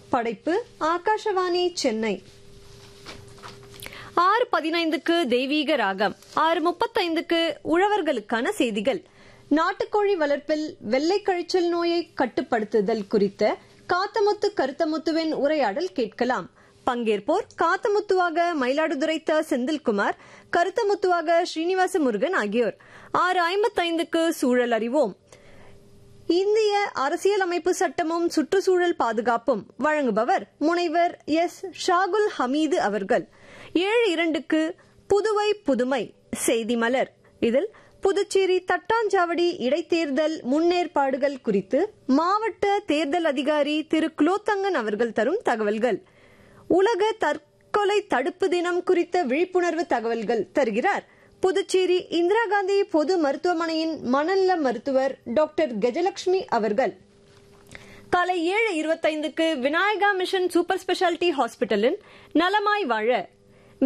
படைப்பு ஆகாஷவாணி சென்னை ஆறு பதினைந்துக்கு தெய்வீக ராகம் ஆறு முப்பத்தைந்துக்கு உழவர்களுக்கான செய்திகள் நாட்டுக்கோழி வளர்ப்பில் வெள்ளை கழிச்சல் நோயை கட்டுப்படுத்துதல் குறித்த காத்தமுத்து கருத்தமுத்துவின் உரையாடல் கேட்கலாம் பங்கேற்போர் காத்தமுத்துவாக மயிலாடுதுறை த செந்தில்குமார் கருத்தமுத்துவாக ஸ்ரீனிவாச முருகன் ஆகியோர் ஆறு ஐம்பத்தைந்துக்கு சூழல் அறிவோம் இந்திய அரசியலமைப்பு சட்டமும் சுற்றுச்சூழல் பாதுகாப்பும் வழங்குபவர் முனைவர் எஸ் ஷாகுல் ஹமீது அவர்கள் ஏழு இரண்டுக்கு புதுவை புதுமை செய்தி மலர் இதில் புதுச்சேரி தட்டாஞ்சாவடி இடைத்தேர்தல் முன்னேற்பாடுகள் குறித்து மாவட்ட தேர்தல் அதிகாரி திரு குலோத்தங்கன் அவர்கள் தரும் தகவல்கள் உலக தற்கொலை தடுப்பு தினம் குறித்த விழிப்புணர்வு தகவல்கள் தருகிறார் புதுச்சேரி இந்திரா காந்தி பொது மருத்துவமனையின் மனநல மருத்துவர் டாக்டர் கஜலட்சுமி அவர்கள் காலை ஏழு இருபத்தைந்துக்கு விநாயகா மிஷன் சூப்பர் ஸ்பெஷாலிட்டி ஹாஸ்பிட்டலின் நலமாய் வாழ